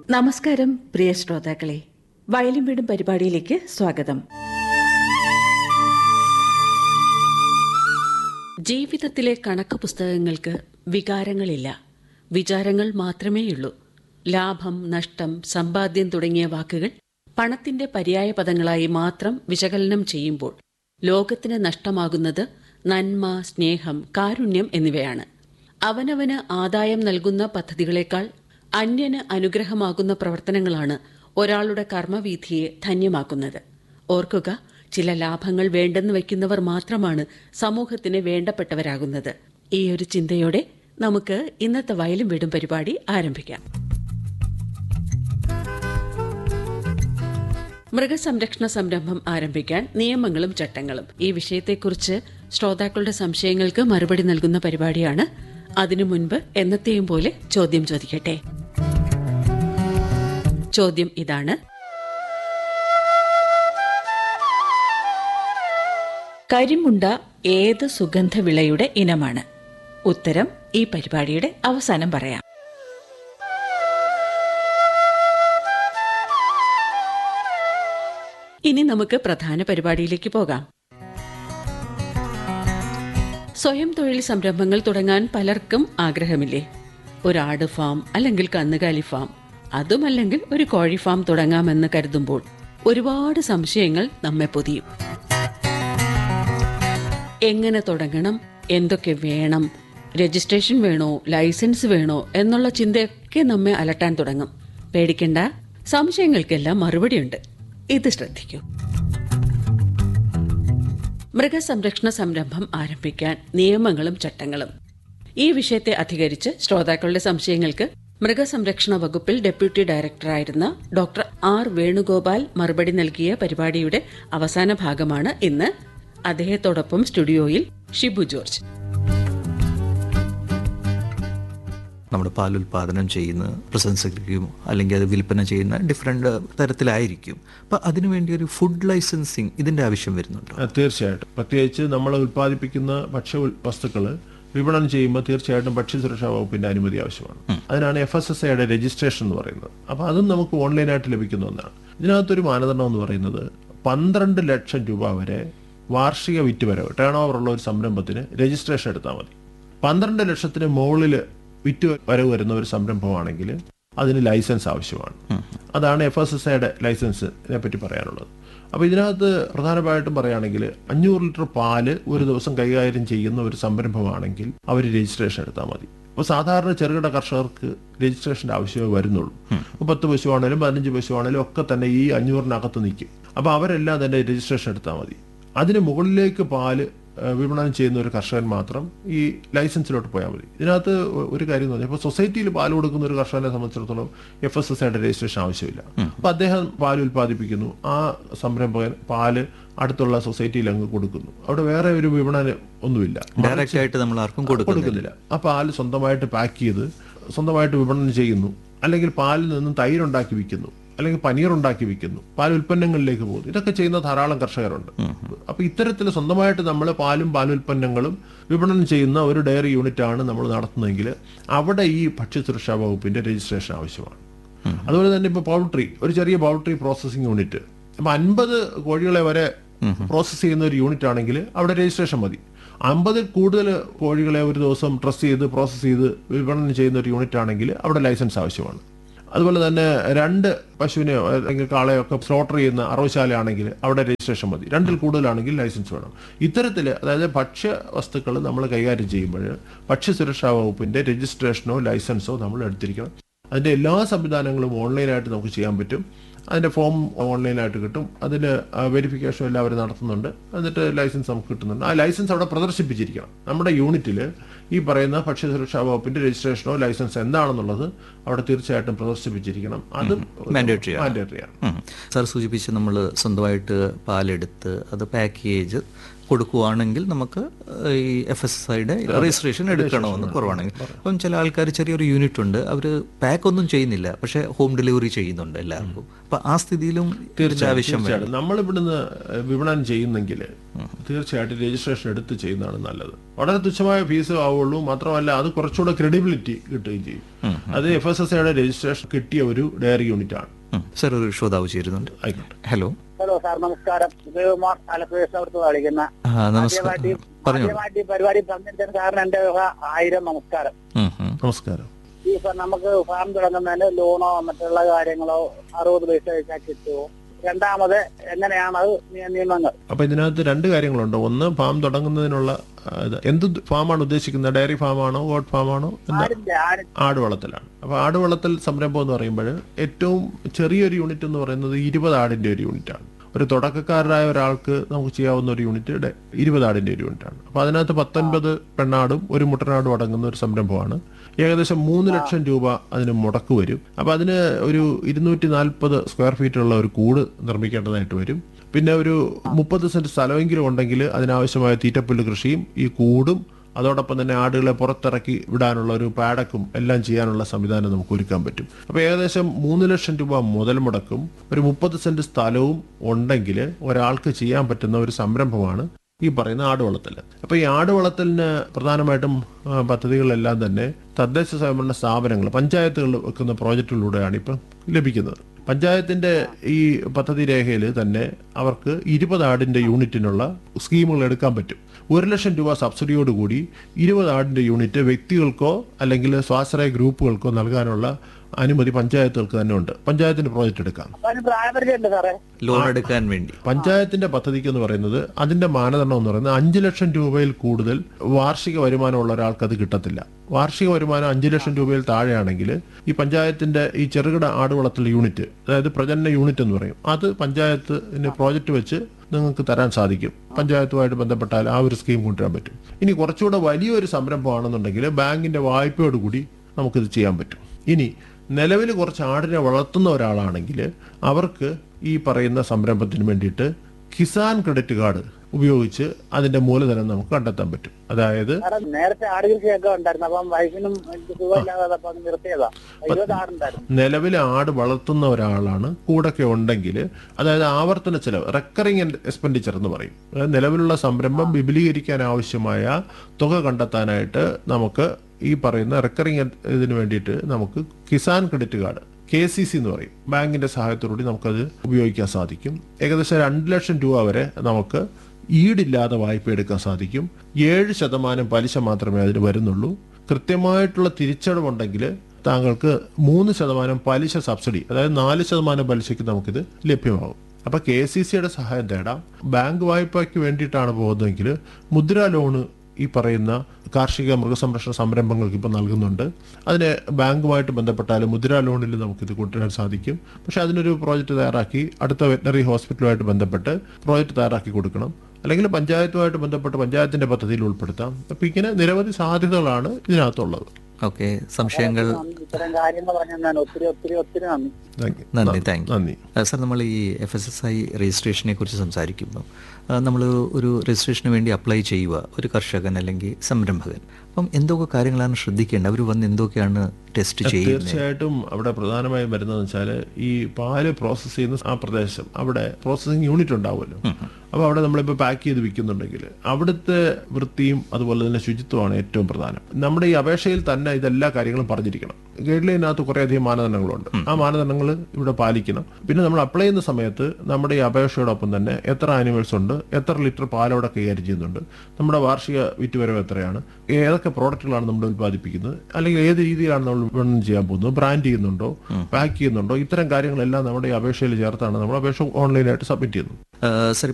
നമസ്കാരം പ്രിയ ശ്രോതാക്കളെ വയലും വീടും പരിപാടിയിലേക്ക് സ്വാഗതം ജീവിതത്തിലെ കണക്ക് പുസ്തകങ്ങൾക്ക് വികാരങ്ങളില്ല വിചാരങ്ങൾ മാത്രമേയുള്ളൂ ലാഭം നഷ്ടം സമ്പാദ്യം തുടങ്ങിയ വാക്കുകൾ പണത്തിന്റെ പര്യായ പദങ്ങളായി മാത്രം വിശകലനം ചെയ്യുമ്പോൾ ലോകത്തിന് നഷ്ടമാകുന്നത് നന്മ സ്നേഹം കാരുണ്യം എന്നിവയാണ് അവനവന് ആദായം നൽകുന്ന പദ്ധതികളെക്കാൾ അന്യന് അനുഗ്രഹമാകുന്ന പ്രവർത്തനങ്ങളാണ് ഒരാളുടെ കർമ്മവീഥിയെ ധന്യമാക്കുന്നത് ഓർക്കുക ചില ലാഭങ്ങൾ വേണ്ടെന്ന് വയ്ക്കുന്നവർ മാത്രമാണ് സമൂഹത്തിന് വേണ്ടപ്പെട്ടവരാകുന്നത് ഈ ഒരു ചിന്തയോടെ നമുക്ക് ഇന്നത്തെ വയലും വീടും പരിപാടി ആരംഭിക്കാം മൃഗസംരക്ഷണ സംരംഭം ആരംഭിക്കാൻ നിയമങ്ങളും ചട്ടങ്ങളും ഈ വിഷയത്തെക്കുറിച്ച് ശ്രോതാക്കളുടെ സംശയങ്ങൾക്ക് മറുപടി നൽകുന്ന പരിപാടിയാണ് അതിനു മുൻപ് എന്നത്തെയും പോലെ ചോദ്യം ചോദിക്കട്ടെ ചോദ്യം ഇതാണ് കരിമുണ്ട ഏത് സുഗന്ധവിളയുടെ ഇനമാണ് ഉത്തരം ഈ പരിപാടിയുടെ അവസാനം പറയാം ഇനി നമുക്ക് പ്രധാന പരിപാടിയിലേക്ക് പോകാം സ്വയം തൊഴിൽ സംരംഭങ്ങൾ തുടങ്ങാൻ പലർക്കും ആഗ്രഹമില്ലേ ഒരു ആട് ഫാം അല്ലെങ്കിൽ കന്നുകാലി ഫാം അതുമല്ലെങ്കിൽ ഒരു കോഴി ഫാം തുടങ്ങാമെന്ന് കരുതുമ്പോൾ ഒരുപാട് സംശയങ്ങൾ നമ്മെ പൊതിയും എങ്ങനെ തുടങ്ങണം എന്തൊക്കെ വേണം രജിസ്ട്രേഷൻ വേണോ ലൈസൻസ് വേണോ എന്നുള്ള ചിന്തയൊക്കെ നമ്മെ അലട്ടാൻ തുടങ്ങും പേടിക്കണ്ട സംശയങ്ങൾക്കെല്ലാം മറുപടിയുണ്ട് ഇത് ശ്രദ്ധിക്കൂ മൃഗസംരക്ഷണ സംരംഭം ആരംഭിക്കാൻ നിയമങ്ങളും ചട്ടങ്ങളും ഈ വിഷയത്തെ അധികരിച്ച് ശ്രോതാക്കളുടെ സംശയങ്ങൾക്ക് മൃഗസംരക്ഷണ വകുപ്പിൽ ഡെപ്യൂട്ടി ഡയറക്ടറായിരുന്ന ഡോക്ടർ ആർ വേണുഗോപാൽ മറുപടി നൽകിയ പരിപാടിയുടെ അവസാന ഭാഗമാണ് ഇന്ന് അദ്ദേഹത്തോടൊപ്പം സ്റ്റുഡിയോയിൽ ഷിബു ജോർജ് നമ്മുടെ പാലുൽപാദനം ചെയ്യുന്ന പ്രശംസയ്ക്കും അല്ലെങ്കിൽ അത് വിൽപ്പന ചെയ്യുന്ന ഡിഫറെൻ്റ് തരത്തിലായിരിക്കും അപ്പം അതിനുവേണ്ടി ഒരു ഫുഡ് ലൈസൻസിങ് ഇതിൻ്റെ ആവശ്യം വരുന്നുണ്ടോ ആ, തീർച്ചയായിട്ടും പ്രത്യേകിച്ച് നമ്മൾ ഉൽപ്പാദിപ്പിക്കുന്ന ഭക്ഷ്യ ഉൽ- വസ്തുക്കള് വിപണനം ചെയ്യുമ്പോൾ തീർച്ചയായിട്ടും ഭക്ഷ്യസുരക്ഷാ വകുപ്പിന്റെ അനുമതി ആവശ്യമാണ് അതിനാണ് എഫ് എസ് എസ് ഐയുടെ രജിസ്ട്രേഷൻ എന്ന് പറയുന്നത് അപ്പൊ അതും നമുക്ക് ഓൺലൈനായിട്ട് ലഭിക്കുന്ന ഒന്നാണ് ഇതിനകത്തൊരു മാനദണ്ഡം എന്ന് പറയുന്നത് പന്ത്രണ്ട് ലക്ഷം രൂപ വരെ വാർഷിക വിറ്റുവരവ് ടേൺ ഓവർ ഉള്ള ഒരു സംരംഭത്തിന് രജിസ്ട്രേഷൻ എടുത്താൽ മതി പന്ത്രണ്ട് ലക്ഷത്തിന് മുകളിൽ വിറ്റ് വരവ് വരുന്ന ഒരു സംരംഭമാണെങ്കിൽ അതിന് ലൈസൻസ് ആവശ്യമാണ് അതാണ് എഫ് എസ് എസ് ഐയുടെ ലൈസൻസിനെ പറ്റി പറയാനുള്ളത് അപ്പോൾ ഇതിനകത്ത് പ്രധാനമായിട്ടും പറയുകയാണെങ്കിൽ അഞ്ഞൂറ് ലിറ്റർ പാല് ഒരു ദിവസം കൈകാര്യം ചെയ്യുന്ന ഒരു സംരംഭമാണെങ്കിൽ അവർ രജിസ്ട്രേഷൻ എടുത്താൽ മതി അപ്പോൾ സാധാരണ ചെറുകിട കർഷകർക്ക് രജിസ്ട്രേഷന്റെ ആവശ്യമേ വരുന്നുള്ളൂ ഇപ്പോൾ പത്ത് പശുവാണേലും പതിനഞ്ച് പശുവാണേലും ഒക്കെ തന്നെ ഈ അഞ്ഞൂറിനകത്ത് നിൽക്കും അപ്പോൾ അവരെല്ലാം തന്നെ രജിസ്ട്രേഷൻ എടുത്താൽ മതി അതിന് മുകളിലേക്ക് പാല് ഏഹ്, വിപണനം ചെയ്യുന്ന ഒരു കർഷകൻ മാത്രം ഈ ലൈസൻസിലോട്ട് പോയാൽ മതി ഇതിനകത്ത് ഒ- ഒരു കാര്യം എന്ന് പറഞ്ഞാൽ ഇപ്പോൾ സൊസൈറ്റിയിൽ പാൽ കൊടുക്കുന്ന ഒരു കർഷകനെ സംബന്ധിച്ചിടത്തോളം എഫ് എസ് എസ് ഐയുടെ രജിസ്ട്രേഷൻ ആവശ്യമില്ല അപ്പൊ അദ്ദേഹം പാൽ ഉൽപ്പാദിപ്പിക്കുന്നു ആ സംരംഭകൻ പാല് അടുത്തുള്ള സൊസൈറ്റിയിൽ അങ്ങ് കൊടുക്കുന്നു അവിടെ വേറെ ഒരു വിപണനം ഒന്നുമില്ല ഡയറക്റ്റ് ആയിട്ട് നമ്മൾ ആർക്കും കൊടുക്കുന്നില്ല കൊടുക്കുന്നില്ല ആ പാല് സ്വന്തമായിട്ട് പാക്ക് ചെയ്ത് സ്വന്തമായിട്ട് വിപണനം ചെയ്യുന്നു അല്ലെങ്കിൽ പാലിൽ നിന്നും തൈരുണ്ടാക്കി വിൽക്കുന്നു അല്ലെങ്കിൽ പനീർ ഉണ്ടാക്കി വിൽക്കുന്നു പാൽ ഉൽപ്പന്നങ്ങളിലേക്ക് പോകുന്നു ഇതൊക്കെ ചെയ്യുന്ന ധാരാളം കർഷകരുണ്ട് അപ്പൊ ഇത്തരത്തിൽ സ്വന്തമായിട്ട് നമ്മൾ പാലും പാലുൽപ്പന്നങ്ങളും വിപണനം ചെയ്യുന്ന ഒരു ഡയറി യൂണിറ്റ് ആണ് നമ്മൾ നടത്തുന്നതെങ്കിൽ അവിടെ ഈ ഭക്ഷ്യസുരക്ഷാ വകുപ്പിന്റെ രജിസ്ട്രേഷൻ ആവശ്യമാണ് അതുപോലെ തന്നെ ഇപ്പൊ പൗൾട്രി ഒരു ചെറിയ പൗൾട്രി പ്രോസസ്സിംഗ് യൂണിറ്റ് അപ്പൊ അൻപത് കോഴികളെ വരെ പ്രോസസ്സ് ചെയ്യുന്ന ഒരു യൂണിറ്റ് ആണെങ്കിൽ അവിടെ രജിസ്ട്രേഷൻ മതി അമ്പതിൽ കൂടുതൽ കോഴികളെ ഒരു ദിവസം ട്രസ് ചെയ്ത് പ്രോസസ്സ് ചെയ്ത് വിപണനം ചെയ്യുന്ന ഒരു യൂണിറ്റ് ആണെങ്കിൽ അവിടെ ലൈസൻസ് ആവശ്യമാണ് അതുപോലെ തന്നെ രണ്ട് പശുവിനെയോ അല്ലെങ്കിൽ കാളയോ ഒക്കെ സ്ലോട്ടർ ചെയ്യുന്ന അറവശാലയാണെങ്കിൽ അവിടെ രജിസ്ട്രേഷൻ മതി രണ്ടിൽ കൂടുതലാണെങ്കിൽ ലൈസൻസ് വേണം ഇത്തരത്തിൽ അതായത് ഭക്ഷ്യ വസ്തുക്കൾ നമ്മൾ കൈകാര്യം ചെയ്യുമ്പോൾ ഭക്ഷ്യസുരക്ഷാ വകുപ്പിന്റെ രജിസ്ട്രേഷനോ ലൈസൻസോ നമ്മൾ എടുത്തിരിക്കണം അതിന്റെ എല്ലാ സംവിധാനങ്ങളും ഓൺലൈനായിട്ട് നമുക്ക് ചെയ്യാൻ പറ്റും അതിന്റെ ഫോം ഓൺലൈനായിട്ട് കിട്ടും അതിന് വെരിഫിക്കേഷൻ എല്ലാവരും നടത്തുന്നുണ്ട് എന്നിട്ട് ലൈസൻസ് നമുക്ക് കിട്ടുന്നുണ്ട് ആ ലൈസൻസ് അവിടെ പ്രദർശിപ്പിച്ചിരിക്കണം നമ്മുടെ യൂണിറ്റിൽ ഈ പറയുന്ന ഭക്ഷ്യസുരക്ഷാ വകുപ്പിന്റെ രജിസ്ട്രേഷനോ ലൈസൻസ് എന്താണെന്നുള്ളത് അവിടെ തീർച്ചയായിട്ടും പ്രദർശിപ്പിച്ചിരിക്കണം അതും Mandatory ആണ്. മാൻഡേറ്ററി ആണ് ഉം. സാർ സൂചിപ്പിച്ച് നമ്മൾ സ്വന്തമായിട്ട് പാലെടുത്ത് അത് പാക്കേജ് കൊടുക്കുവാണെങ്കിൽ നമുക്ക് ഈ എഫ് എസ് എസ് ഐയുടെ രജിസ്ട്രേഷൻ എടുക്കണമെന്ന് കുറവാണെങ്കിൽ അപ്പം ചില ആൾക്കാർ ചെറിയൊരു യൂണിറ്റ് ഉണ്ട് അവർ പാക്ക് ഒന്നും ചെയ്യുന്നില്ല പക്ഷേ ഹോം ഡെലിവറി ചെയ്യുന്നുണ്ട് എല്ലാവർക്കും അപ്പം അപ്പൊ ആ സ്ഥിതിയിലും ഇതിന്റെ ആവശ്യം വേണം തീർച്ചയായിട്ടും നമ്മൾ ഇവിടുന്ന് വിപണനം ചെയ്യുന്നെങ്കിൽ തീർച്ചയായിട്ടും രജിസ്ട്രേഷൻ എടുത്ത് ചെയ്യുന്നതാണ് നല്ലത് വളരെ തുച്ഛമായ ഫീസ് ആവുള്ളൂ മാത്രമല്ല അത് കുറച്ചുകൂടെ ക്രെഡിബിലിറ്റി കിട്ടുകയും ചെയ്യും അത് എഫ് എസ് എസ് ഐയുടെ രജിസ്ട്രേഷൻ കിട്ടിയ ഒരു ഡയറി യൂണിറ്റ് ആണ് ഉം. സർ ഒരു ശ്രോതാവ് ചേരുന്നുണ്ട് ആയിക്കോട്ടെ ഹലോ ഹലോ സാർ നമസ്കാരം ഉദയകുമാർ ആലപ്പുഴത്ത് കളിക്കുന്ന ആ നമസ്കാരം ആദ്യമായിട്ട് പറഞ്ഞു ആദ്യമായിട്ട് ഈ പരിപാടി പങ്കെടുത്തതിന് സാറിന് എന്റെ വക ആയിരം നമസ്കാരം ഉം, ഉം. നമസ്കാരം ഈ ഇപ്പൊ നമുക്ക് ഫാം തുടങ്ങുന്നതിന് ലോണോ മറ്റുള്ള കാര്യങ്ങളോ അറുപത് പൈസ വെച്ചാൽ കിട്ടുമോ രണ്ടാമത് എങ്ങനെയാണ് അത് നിയ- നിയമങ്ങൾ അപ്പൊ ഇതിനകത്ത് രണ്ട് കാര്യങ്ങളുണ്ട് ഒന്ന് ഫാം തുടങ്ങുന്നതിനുള്ള ആ, ഇത് എന്ത് ഫാമാണ് ഉദ്ദേശിക്കുന്നത് ഡയറി ഫാമാണോ ഗോഡ് ഫാമാണോ എന്താ ആടിന്റെ ആട് ആട് വളർത്തലാണ് അപ്പൊ ആട് വളർത്തൽ സംരംഭം എന്ന് പറയുമ്പോൾ ഏറ്റവും ചെറിയൊരു യൂണിറ്റ് എന്ന് പറയുന്നത് ഇരുപത് ആടിന്റെ ഒരു യൂണിറ്റ് ആണ് ഒരു തുടക്കക്കാരനായ ഒരാൾക്ക് നമുക്ക് ചെയ്യാവുന്ന ഒരു യൂണിറ്റ് ഡെ- ഇരുപത് ആടിന്റെ ഒരു യൂണിറ്റ് ആണ് അപ്പൊ അതിനകത്ത് പത്തൊൻപത് പെണ്ണാടും ഒരു മുട്ടനാടും അടങ്ങുന്ന ഒരു സംരംഭമാണ് ഏകദേശം മൂന്ന് ലക്ഷം രൂപ അതിന് മുടക്ക് വരും അപ്പൊ അതിന് ഒരു ഇരുന്നൂറ്റി നാൽപ്പത് സ്ക്വയർ ഫീറ്റ് ഉള്ള ഒരു കൂട് നിർമ്മിക്കേണ്ടതായിട്ട് വരും പിന്നെ ഒരു മുപ്പത് സെന്റ് സ്ഥലമെങ്കിലും ഉണ്ടെങ്കിൽ അതിനാവശ്യമായ തീറ്റപ്പുല്ല് കൃഷിയും ഈ കൂടും അതോടൊപ്പം തന്നെ ആടുകളെ പുറത്തിറക്കി വിടാനുള്ള ഒരു പാടക്കും എല്ലാം ചെയ്യാനുള്ള സംവിധാനം നമുക്ക് ഒരുക്കാൻ പറ്റും അപ്പോൾ ഏകദേശം മൂന്ന് ലക്ഷം രൂപ മുതൽ മുടക്കും ഒരു മുപ്പത് സെന്റ് സ്ഥലവും ഉണ്ടെങ്കിൽ ഒരാൾക്ക് ചെയ്യാൻ പറ്റുന്ന ഒരു സംരംഭമാണ് ഈ പറയുന്ന ആട് വളർത്തൽ അപ്പൊ ഈ ആട് വളർത്തലിന് പ്രധാനമായിട്ടും ആ, പദ്ധതികളെല്ലാം തന്നെ തദ്ദേശ സ്വയംഭരണ സ്ഥാപനങ്ങൾ പഞ്ചായത്തുകൾ വെക്കുന്ന പ്രോജക്റ്റുകളിലൂടെയാണ് ഇപ്പം ലഭിക്കുന്നത് പഞ്ചായത്തിന്റെ ഈ പദ്ധതി രേഖയിൽ തന്നെ അവർക്ക് ഇരുപത് ആടിന്റെ യൂണിറ്റിനുള്ള സ്കീമുകൾ എടുക്കാൻ പറ്റും ഒരു ലക്ഷം രൂപ സബ്സിഡിയോടുകൂടി ഇരുപത് ആടിന്റെ യൂണിറ്റ് വ്യക്തികൾക്കോ അല്ലെങ്കിൽ സ്വാശ്രയ ഗ്രൂപ്പുകൾക്കോ നൽകാനുള്ള അനുമതി പഞ്ചായത്തുകൾക്ക് തന്നെ ഉണ്ട് പഞ്ചായത്തിന് പ്രോജക്റ്റ് എടുക്കാം അപ്പൊ അതിന് പ്രായപരിധി ഉണ്ട് സാറേ ലോൺ എടുക്കാൻ വേണ്ടി പഞ്ചായത്തിന്റെ പദ്ധതിക്ക് എന്ന് പറയുന്നത് അതിന്റെ മാനദണ്ഡം എന്ന് പറയുന്നത് അഞ്ച് ലക്ഷം രൂപയിൽ കൂടുതൽ വാർഷിക വരുമാനമുള്ള ഒരാൾക്ക് അത് കിട്ടത്തില്ല വാർഷിക വരുമാനം അഞ്ച് ലക്ഷം രൂപയിൽ താഴെയാണെങ്കിൽ ഈ പഞ്ചായത്തിന്റെ ഈ ചെറുകിട ആടുവളർത്തൽ യൂണിറ്റ് അതായത് പ്രജനന യൂണിറ്റ് എന്ന് പറയും അത് പഞ്ചായത്തിന് പ്രോജക്റ്റ് വെച്ച് നിങ്ങൾക്ക് തരാൻ സാധിക്കും പഞ്ചായത്തുമായിട്ട് ബന്ധപ്പെട്ടാൽ ആ ഒരു സ്കീം കൊണ്ടുവരാൻ പറ്റും ഇനി കുറച്ചുകൂടെ വലിയൊരു സംരംഭമാണെന്നുണ്ടെങ്കിൽ ബാങ്കിന്റെ വായ്പയോടുകൂടി നമുക്കിത് ചെയ്യാൻ പറ്റും ഇനി നിലവിൽ കുറച്ച് ആടിനെ വളർത്തുന്ന ഒരാളാണെങ്കിൽ അവർക്ക് ഈ പറയുന്ന സംരംഭത്തിന് വേണ്ടിയിട്ട് കിസാൻ ക്രെഡിറ്റ് കാർഡ് ഉപയോഗിച്ച് അതിന്റെ മൂലധനം നമുക്ക് കണ്ടെത്താൻ പറ്റും അതായത് സാറേ നേരത്തെ ആട് കൃഷിയൊക്കെ ഉണ്ടായിരുന്നു അപ്പം വൈഫിനും എനിക്ക് സുഖമില്ലാതെ അപ്പൊ അത് നിർത്തിയതാ ഇരുപത് ആടുണ്ടായിരുന്നു നിലവിൽ ആട് വളർത്തുന്ന ഒരാളാണ് കൂടൊക്കെ ഉണ്ടെങ്കിൽ അതായത് ആവർത്തന ചെലവ് റെക്കറിങ് എക്സ്പെൻഡിച്ചർ എന്ന് പറയും അതായത് നിലവിലുള്ള സംരംഭം വിപുലീകരിക്കാൻ ആവശ്യമായ തുക കണ്ടെത്താനായിട്ട് നമുക്ക് ഈ പറയുന്ന റെക്കറിങ് ഇതിന് വേണ്ടിയിട്ട് നമുക്ക് Kisan credit card K C C എന്ന് പറയും ബാങ്കിന്റെ സഹായത്തോടുകൂടി നമുക്കത് ഉപയോഗിക്കാൻ സാധിക്കും ഏകദേശം രണ്ട് ലക്ഷം രൂപ വരെ നമുക്ക് ഈടില്ലാതെ വായ്പ എടുക്കാൻ സാധിക്കും ഏഴ് ശതമാനം പലിശ മാത്രമേ അതിന് വരുന്നുള്ളൂ കൃത്യമായിട്ടുള്ള തിരിച്ചടവുണ്ടെങ്കിൽ താങ്കൾക്ക് മൂന്ന് ശതമാനം പലിശ സബ്സിഡി അതായത് നാല് ശതമാനം പലിശയ്ക്ക് നമുക്കിത് ലഭ്യമാകും അപ്പൊ കെ സി സിയുടെ സഹായം തേടാം ബാങ്ക് വായ്പയ്ക്ക് വേണ്ടിയിട്ടാണ് പോകുന്നതെങ്കിൽ മുദ്രാ ലോണ് ഈ പറയുന്ന കാർഷിക മൃഗസംരക്ഷണ സംരംഭങ്ങൾക്ക് ഇപ്പോൾ നൽകുന്നുണ്ട് അതിന് ബാങ്കുമായിട്ട് ബന്ധപ്പെട്ടാൽ മുദ്രാ ലോണിൽ നമുക്കിത് കൊണ്ടുവരാൻ സാധിക്കും പക്ഷെ അതിനൊരു പ്രോജക്റ്റ് തയ്യാറാക്കി അടുത്ത വെറ്റനറി ഹോസ്പിറ്റലുമായിട്ട് ബന്ധപ്പെട്ട് പ്രോജക്റ്റ് തയ്യാറാക്കി കൊടുക്കണം അല്ലെങ്കിൽ പഞ്ചായത്തുമായിട്ട് ബന്ധപ്പെട്ട് പഞ്ചായത്തിന്റെ പദ്ധതിയിൽ ഉൾപ്പെടുത്താം അപ്പൊ ഇങ്ങനെ നിരവധി സാധ്യതകളാണ് ഇതിനകത്തുള്ളത് ഓക്കെ സംശയങ്ങൾ നന്ദി. ഇത്തരം കാര്യങ്ങൾ പറഞ്ഞാൽ ഞാൻ ഒത്തിരി ഒത്തിരി ഒത്തിരി നന്ദി Thank you. നന്ദി താങ്ക് യു നന്ദി സാർ നമ്മൾ ഈ എഫ് എസ് എസ് ഐ രജിസ്ട്രേഷനെ കുറിച്ച് സംസാരിക്കുമ്പോൾ നമ്മൾ ഒരു രജിസ്ട്രേഷന് വേണ്ടി അപ്ലൈ ചെയ്യുക ഒരു കർഷകൻ അല്ലെങ്കിൽ സംരംഭകൻ അപ്പം എന്തൊക്കെ കാര്യങ്ങളാണ് ശ്രദ്ധിക്കേണ്ടത് അവർ വന്ന് എന്തൊക്കെയാണ് ടെസ്റ്റ് ചെയ്യുന്നത് തീർച്ചയായിട്ടും അവിടെ പ്രധാനമായും വരുന്നതെന്ന് വെച്ചാൽ ഈ പാല് പ്രോസസ്സ് ചെയ്യുന്ന ആ പ്രദേശം അവിടെ പ്രോസസ്സിംഗ് യൂണിറ്റ് ഉണ്ടാവുമല്ലോ അപ്പോൾ അവിടെ നമ്മളിപ്പോൾ പാക്ക് ചെയ്ത് വിൽക്കുന്നുണ്ടെങ്കിൽ അവിടുത്തെ വൃത്തിയും അതുപോലെ തന്നെ ശുചിത്വമാണ് ഏറ്റവും പ്രധാനം നമ്മുടെ ഈ അപേക്ഷയിൽ തന്നെ ഇതെല്ലാ കാര്യങ്ങളും പറഞ്ഞിരിക്കണം ഗൈഡ് ലൈനകത്ത് കുറേയധികം മാനദണ്ഡങ്ങളുണ്ട് ആ മാനദണ്ഡങ്ങൾ ഇവിടെ പാലിക്കണം പിന്നെ നമ്മൾ അപ്ലൈ ചെയ്യുന്ന സമയത്ത് നമ്മുടെ ഈ അപേക്ഷയോടൊപ്പം തന്നെ എത്ര ആനിമൽസ് ഉണ്ട് എത്ര ലിറ്റർ പാൽ അവിടെ കൈകാര്യം ചെയ്യുന്നുണ്ട് നമ്മുടെ വാർഷിക വിറ്റുവരവ് എത്രയാണ് ഏതൊക്കെ പ്രോഡക്റ്റുകളാണ് നമ്മൾ ഉൽപ്പാദിപ്പിക്കുന്നത് അല്ലെങ്കിൽ ഏത് രീതിയിലാണ് നമ്മൾ വിപണനം ചെയ്യാൻ പോകുന്നത് ബ്രാൻഡ് ചെയ്യുന്നുണ്ടോ പാക്ക് ചെയ്യുന്നുണ്ടോ ഇത്തരം കാര്യങ്ങളെല്ലാം നമ്മുടെ ഈ അപേക്ഷയിൽ ചേർത്താണ് നമ്മൾ അപേക്ഷ ഓൺലൈനായിട്ട് സബ്മിറ്റ് ചെയ്യുന്നത് സാർ